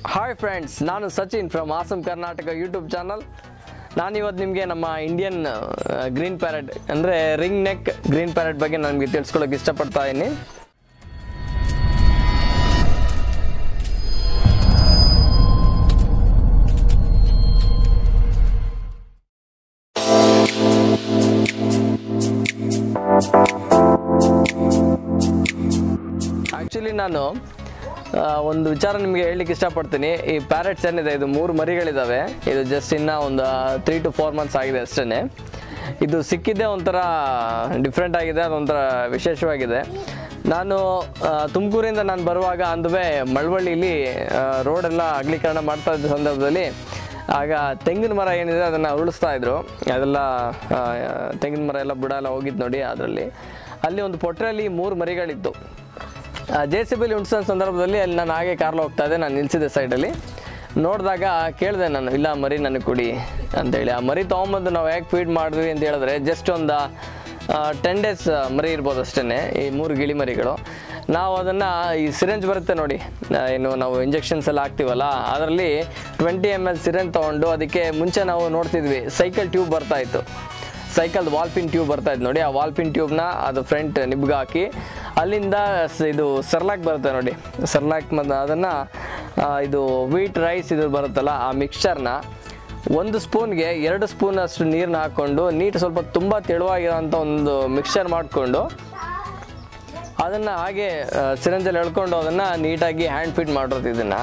hi friends ನಾನು Sachin from awesome Karnataka YouTube channel ನಾನಿವತ್ತು ನಿಮಗೆ ನಮ್ಮ ಇಂಡಿಯನ್ ಗ್ರೀನ್ ಪ್ಯಾರೆಟ್ ಅಂದರೆ ರಿಂಗ್ ನೆಕ್ ಗ್ರೀನ್ ಪ್ಯಾರೆಟ್ ಬಗ್ಗೆ ನಾನು ನಿಮಗೆ ತಿಳಿಸ್ಕೊಳ್ಳೋಕೆ ಇಷ್ಟಪಡ್ತಾ ಇದ್ದೀನಿ ಆ್ಯಕ್ಚುಲಿ ನಾನು ಆ, ಒಂದು ವಿಚಾರ ನಿಮಗೆ ಹೇಳಲಿಕ್ಕೆ ಇಷ್ಟಪಡ್ತೀನಿ ಈ ಪ್ಯಾರೆಟ್ಸ್ ಏನಿದೆ ಇದು ಮೂರು ಮರಿಗಳಿದ್ದಾವೆ ಇದು ಜಸ್ಟ್ ಇನ್ನು ಒಂದು ತ್ರೀ ಟು ಫೋರ್ ಮಂತ್ಸ್ ಆಗಿದೆ ಅಷ್ಟೇ ಇದು ಸಿಕ್ಕಿದ್ದೇ ಒಂಥರ ಡಿಫ್ರೆಂಟ್ ಆಗಿದೆ ಅದೊಂಥರ ವಿಶೇಷವಾಗಿದೆ ನಾನು ಆ, ತುಮಕೂರಿಂದ ನಾನು ಬರುವಾಗ ಅಂದುವೆ ಮಳವಳ್ಳಿಲಿ ರೋಡೆಲ್ಲ ಅಗಲೀಕರಣ ಮಾಡ್ತಾ ಇದ್ದ ಸಂದರ್ಭದಲ್ಲಿ ಆಗ ತೆಂಗಿನ ಮರ ಏನಿದೆ ಅದನ್ನು ಉರುಳಿಸ್ತಾ ಇದ್ರು ಅದೆಲ್ಲ ಆ, ತೆಂಗಿನ ಮರ ಎಲ್ಲ ಬುಡ ಎಲ್ಲ ಹೋಗಿದ್ದು ನೋಡಿ ಅದರಲ್ಲಿ ಅಲ್ಲಿ ಒಂದು ಪೊಟ್ರೆಯಲ್ಲಿ ಮೂರು ಮರಿಗಳಿತ್ತು ಜೆ ಸಿ ಬಿಲಿ ಉಣ್ಸೋ ಸಂದರ್ಭದಲ್ಲಿ ಅಲ್ಲಿ ನಾನು ಹಾಗೆ ಕಾರ್ಲು ಹೋಗ್ತಾ ಇದ್ದೆ ನಾನು ನಿಲ್ಸಿದ್ದೆ ಸೈಡಲ್ಲಿ ನೋಡಿದಾಗ ಕೇಳಿದೆ ನಾನು ಇಲ್ಲ ಮರಿ ನನಗೆ ಕೊಡಿ ಅಂತೇಳಿ ಆ ಮರಿ ತೊಗೊಂಬಂದು ನಾವು ಹೇಗೆ ಫೀಡ್ ಮಾಡಿದ್ವಿ ಅಂತ ಹೇಳಿದ್ರೆ ಜಸ್ಟ್ ಒಂದು ಟೆನ್ ಡೇಸ್ ಮರಿ ಇರ್ಬೋದು ಅಷ್ಟೇ ಈ ಮೂರು ಗಿಳಿ ಮರಿಗಳು ನಾವು ಅದನ್ನು ಈ ಸಿರೆಂಜ್ ಬರುತ್ತೆ ನೋಡಿ ಆ, ಏನು ನಾವು ಇಂಜೆಕ್ಷನ್ಸ್ ಎಲ್ಲ ಹಾಕ್ತೀವಲ್ಲ ಅದರಲ್ಲಿ ಟ್ವೆಂಟಿ ಎಮ್ ಎಲ್ ಸಿರೆಂಜ್ ತೊಗೊಂಡು ಅದಕ್ಕೆ ಮುಂಚೆ ನಾವು ನೋಡ್ತಿದ್ವಿ ಸೈಕಲ್ ಟ್ಯೂಬ್ ಬರ್ತಾ ಇತ್ತು ಸೈಕಲ್ ವಾಲ್ಪಿನ್ ಟ್ಯೂಬ್ ಬರ್ತಾ ಇತ್ತು ನೋಡಿ ಆ ವಾಲ್ಪಿನ್ ಟ್ಯೂಬ್ನ ಅದು ಫ್ರಂಟ್ ನಿಬ್ಗೆ ಹಾಕಿ ಅಲ್ಲಿಂದ ಸ- ಇದು ಸರ್ಲಾಕ್ ಬರುತ್ತೆ ನೋಡಿ ಸರ್ಲಾಕ್ ಮತ್ತು ಅದನ್ನು ಇದು ವೀಟ್ ರೈಸ್ ಇದು ಬರುತ್ತಲ್ಲ ಆ ಮಿಕ್ಸ್ಚರ್ನ ಒಂದು ಸ್ಪೂನ್ಗೆ ಎರಡು ಸ್ಪೂನ್ ಅಷ್ಟು ನೀರನ್ನ ಹಾಕ್ಕೊಂಡು ನೀಟ್ ಸ್ವಲ್ಪ ತುಂಬ ತೆಳುವಾಗಿರೋಂಥ ಒಂದು ಮಿಕ್ಸ್ಚರ್ ಮಾಡಿಕೊಂಡು ಅದನ್ನು ಹಾಗೆ ಸಿರಂಜಲ್ಲಿ ಎಳ್ಕೊಂಡು ಅದನ್ನು ನೀಟಾಗಿ ಹ್ಯಾಂಡ್ ಫಿಟ್ ಮಾಡಿರೋದು ಇದನ್ನು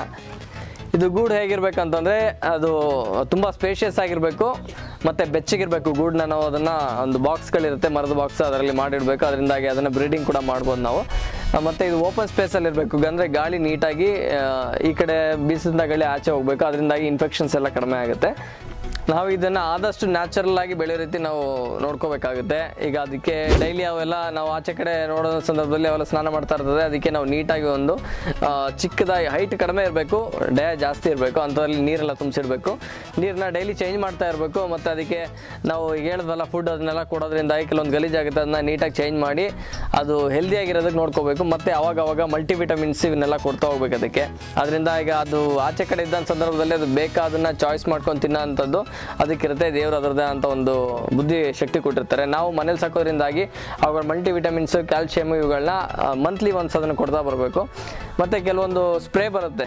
ಇದು ಗೂಡು ಹೇಗಿರ್ಬೇಕಂತಂದರೆ ಅದು ತುಂಬ ಸ್ಪೇಷಿಯಸ್ ಆಗಿರಬೇಕು ಮತ್ತು ಬೆಚ್ಚಗಿರಬೇಕು ಗೂಡನ್ನ ನಾವು ಅದನ್ನು ಒಂದು ಬಾಕ್ಸ್ಗಳಿರುತ್ತೆ ಮರದ ಬಾಕ್ಸ್ ಅದರಲ್ಲಿ ಮಾಡಿಡಬೇಕು ಅದರಿಂದಾಗಿ ಅದನ್ನು ಬ್ರೀಡಿಂಗ್ ಕೂಡ ಮಾಡ್ಬೋದು ನಾವು ಆ, ಮತ್ತು ಇದು ಓಪನ್ ಸ್ಪೇಸಲ್ಲಿ ಇರಬೇಕು ಅಂದರೆ ಗಾಳಿ ನೀಟಾಗಿ ಆ, ಈ ಕಡೆ ಬೀಸದಿಂದ ಗಾಳಿ ಆಚೆ ಹೋಗಬೇಕು ಅದರಿಂದಾಗಿ ಇನ್ಫೆಕ್ಷನ್ಸ್ ಎಲ್ಲ ಕಡಿಮೆ ಆಗುತ್ತೆ ನಾವು ಇದನ್ನ ಆದಷ್ಟು ನ್ಯಾಚುರಲ್ ಆಗಿ ಬೆಳೆಯೋ ರೀತಿ ನಾವು ನೋಡ್ಕೋಬೇಕಾಗುತ್ತೆ ಈಗ ಅದಕ್ಕೆ ಡೈಲಿ ಅವೆಲ್ಲ ನಾವು ಆಚೆ ಕಡೆ ನೋಡೋ ಸಂದರ್ಭದಲ್ಲಿ ಅವೆಲ್ಲ ಸ್ನಾನ ಮಾಡ್ತಾ ಇರ್ತದೆ ಅದಕ್ಕೆ ನಾವು ನೀಟಾಗಿ ಒಂದು ಆ, ಚಿಕ್ಕದಾಗಿ ಹೈಟ್ ಕಡಿಮೆ ಇರಬೇಕು ಡಯ ಜಾಸ್ತಿ ಇರಬೇಕು ಅಂಥದ್ರಲ್ಲಿ ನೀರೆಲ್ಲ ತುಂಬಿಸಿರ್ಬೇಕು ನೀರನ್ನ ಡೈಲಿ ಚೇಂಜ್ ಮಾಡ್ತಾ ಇರಬೇಕು ಮತ್ತು ಅದಕ್ಕೆ ನಾವು ಈಗ ಹೇಳಿದ್ವಲ್ಲ ಫುಡ್ ಅದನ್ನೆಲ್ಲ ಕೊಡೋದ್ರಿಂದ ಕೆಲವೊಂದು ಗಲೀಜಾಗುತ್ತೆ ಅದನ್ನ ನೀಟಾಗಿ ಚೇಂಜ್ ಮಾಡಿ ಅದು ಹೆಲ್ದಿಯಾಗಿರೋದಕ್ಕೆ ನೋಡ್ಕೋಬೇಕು ಮತ್ತು ಅವಾಗ ಅವಾಗ ಮಲ್ಟಿ ವಿಟಮಿನ್ಸ್ ಇವನ್ನೆಲ್ಲ ಕೊಡ್ತಾ ಹೋಗ್ಬೇಕು ಅದಕ್ಕೆ ಅದರಿಂದ ಈಗ ಅದು ಆಚೆ ಕಡೆ ಇದ್ದ ಸಂದರ್ಭದಲ್ಲಿ ಅದು ಬೇಕಾದನ್ನ ಚಾಯ್ಸ್ ಮಾಡ್ಕೊಂಡು ತಿನ್ನೋ ಅಂಥದ್ದು ಅದಕ್ಕಿರುತ್ತೆ ದೇವರು ಅದರದ್ದೇ ಅಂತ ಒಂದು ಬುದ್ಧಿ ಶಕ್ತಿ ಕೊಟ್ಟಿರ್ತಾರೆ ನಾವು ಮನೇಲಿ ಸಾಕೋದ್ರಿಂದಾಗಿ ಅವುಗಳ ಮಲ್ಟಿ ವಿಟಮಿನ್ಸ್ ಕ್ಯಾಲ್ಶಿಯಮ್ ಇವುಗಳನ್ನ ಮಂತ್ಲಿ ಒನ್ಸ್ ಅದನ್ನು ಕೊಡ್ತಾ ಬರಬೇಕು ಮತ್ತು ಕೆಲವೊಂದು ಸ್ಪ್ರೇ ಬರುತ್ತೆ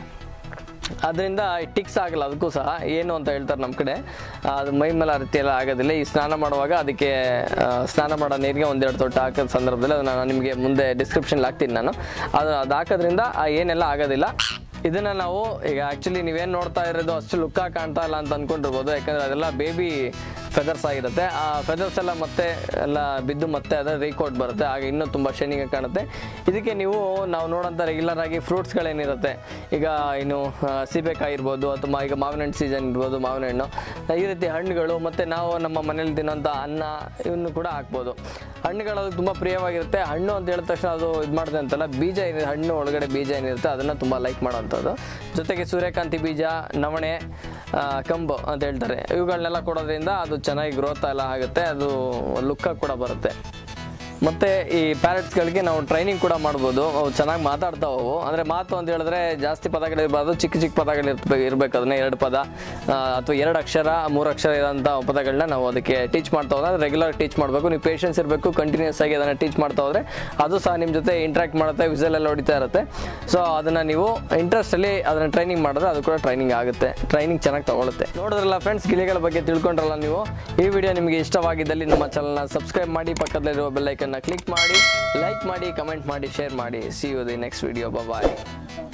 ಅದರಿಂದ ಟಿಕ್ಸ್ ಆಗಲ್ಲ ಅದಕ್ಕೂ ಸಹ ಏನು ಅಂತ ಹೇಳ್ತಾರೆ ನಮ್ಮ ಕಡೆ ಆ, ಅದು ಮೈ ಮೇಲೆ ಆ ರೀತಿ ಎಲ್ಲ ಆಗೋದಿಲ್ಲ ಈ ಸ್ನಾನ ಮಾಡುವಾಗ ಅದಕ್ಕೆ ಆ, ಸ್ನಾನ ಮಾಡೋ ನೀರಿಗೆ ಒಂದೆರಡು ತೊಟ್ಟು ಹಾಕಿದ ಸಂದರ್ಭದಲ್ಲಿ ಅದನ್ನು ನಾನು ನಿಮಗೆ ಮುಂದೆ ಡಿಸ್ಕ್ರಿಪ್ಷನ್ಲಿ ಹಾಕ್ತೀನಿ ನಾನು ಅದು ಅದು ಹಾಕೋದ್ರಿಂದ ಆ ಏನೆಲ್ಲ ಆಗೋದಿಲ್ಲ ಇದನ್ನ ನಾವು ಈಗ ಆಕ್ಚುಲಿ ನೀವೇನು ನೋಡ್ತಾ ಇರೋದು ಅಷ್ಟು ಲುಕ್ಕ ಕಾಣ್ತಾ ಇಲ್ಲ ಅಂತ ಅನ್ಕೊಂಡಿರ್ಬೋದು ಯಾಕಂದ್ರೆ ಅದೆಲ್ಲ ಬೇಬಿ ಫೆದರ್ಸ್ ಆಗಿರುತ್ತೆ ಆ ಫೆದರ್ಸ್ ಎಲ್ಲ ಮತ್ತೆ ಎಲ್ಲ ಬಿದ್ದು ಮತ್ತೆ ಅದರ ರೀಕೋಟ್ ಬರುತ್ತೆ ಆಗ ಇನ್ನೂ ತುಂಬ ಶೈನಿಂಗ್ ಕಾಣುತ್ತೆ ಇದಕ್ಕೆ ನೀವು ನಾವು ನೋಡೋಂಥ ರೆಗ್ಯುಲರ್ ಆಗಿ ಫ್ರೂಟ್ಸ್ಗಳೇನಿರುತ್ತೆ ಈಗ ಇನ್ನು ಆ, ಸೀಬೆಕಾಯಿ ಇರ್ಬೋದು ಅಥವಾ ಈಗ ಮಾವಿನ ಹಣ್ಣು ಸೀಸನ್ ಇರ್ಬೋದು ಮಾವಿನ ಹಣ್ಣು ಈ ರೀತಿ ಹಣ್ಣುಗಳು ಮತ್ತು ನಾವು ನಮ್ಮ ಮನೇಲಿ ತಿನ್ನೋಂಥ ಅನ್ನ ಇವನ್ನು ಕೂಡ ಹಾಕ್ಬೋದು ಹಣ್ಣುಗಳು ಅದು ತುಂಬ ಪ್ರಿಯವಾಗಿರುತ್ತೆ ಹಣ್ಣು ಅಂತ ಹೇಳಿದ ತಕ್ಷಣ ಅದು ಇದು ಮಾಡಿದೆ ಅಂತಲ್ಲ ಬೀಜ ಏನಿದೆ ಹಣ್ಣು ಒಳಗಡೆ ಬೀಜ ಏನಿರುತ್ತೆ ಅದನ್ನು ತುಂಬ ಲೈಕ್ ಮಾಡೋವಂಥದ್ದು ಜೊತೆಗೆ ಸೂರ್ಯಕಾಂತಿ ಬೀಜ ನವಣೆ ಆ, ಕಂಬು ಅಂತ ಹೇಳ್ತಾರೆ ಇವುಗಳನ್ನೆಲ್ಲ ಕೊಡೋದ್ರಿಂದ ಅದು ಚೆನ್ನಾಗಿ ಗ್ರೋತ್ ಎಲ್ಲ ಆಗುತ್ತೆ ಅದು ಲುಕ್ಕ ಕೂಡ ಬರುತ್ತೆ ಮತ್ತೆ ಈ ಪ್ಯಾರೆಟ್ಸ್ಗಳಿಗೆ ನಾವು ಟ್ರೈನಿಂಗ್ ಕೂಡ ಮಾಡ್ಬೋದು ಅವು ಚೆನ್ನಾಗಿ ಮಾತಾಡ್ತಾವೆ ಅವು ಅಂದರೆ ಮಾತು ಅಂತ ಹೇಳಿದ್ರೆ ಜಾಸ್ತಿ ಪದಗಳಿರ್ಬಾರ್ದು ಚಿಕ್ಕ ಚಿಕ್ಕ ಪದಗಳು ಇರ್ಬೇಕು ಇರಬೇಕು ಅದನ್ನ ಎರಡು ಪದ ಅಥವಾ ಎರಡು ಅಕ್ಷರ ಮೂರು ಅಕ್ಷರ ಇರೋಂಥ ಪದಗಳನ್ನ ನಾವು ಅದಕ್ಕೆ ಟೀಚ್ ಮಾಡ್ತಾ ಹೋದ್ರೆ ರೆಗ್ಯುಲರ್ ಟೀಚ್ ಮಾಡಬೇಕು ನೀವು ಪೇಷನ್ಸ್ ಇರಬೇಕು ಕಂಟಿನ್ಯೂಸ್ ಆಗಿ ಅದನ್ನು ಟೀಚ್ ಮಾಡ್ತಾ ಹೋದ್ರೆ ಅದು ಸಹ ನಿಮ್ಮ ಜೊತೆ ಇಂಟ್ರಾಕ್ಟ್ ಮಾಡುತ್ತೆ ವಿಸಲ್ ಎಲ್ಲ ಹೊಡಿತಾ ಇರುತ್ತೆ ಸೊ ಅದನ್ನು ನೀವು ಇಂಟ್ರೆಸ್ಟಲ್ಲಿ ಅದನ್ನು ಟ್ರೈನಿಂಗ್ ಮಾಡಿದ್ರೆ ಅದು ಕೂಡ ಟ್ರೈನಿಂಗ್ ಆಗುತ್ತೆ ಟ್ರೈನಿಂಗ್ ಚೆನ್ನಾಗಿ ತಗೊಳುತ್ತೆ ನೋಡಿದ್ರಲ್ಲ ಫ್ರೆಂಡ್ಸ್ ಗಿಳಿಗಳ ಬಗ್ಗೆ ತಿಳ್ಕೊಂಡ್ರಲ್ಲ ನೀವು ಈ ವಿಡಿಯೋ ನಿಮಗೆ ಇಷ್ಟವಾಗಿದ್ದಲ್ಲಿ ನಮ್ಮ ಚಾನಲ್ನ ಸಬ್ಸ್ಕ್ರೈಬ್ ಮಾಡಿ ಪಕ್ಕದಲ್ಲಿರುವ ಬೆಲ್ಲೈಕನ್ನ ಕ್ಲಿಕ್ ಮಾಡಿ ಲೈಕ್ ಮಾಡಿ ಕಮೆಂಟ್ ಮಾಡಿ ಶೇರ್ ಮಾಡಿ see you the next video bye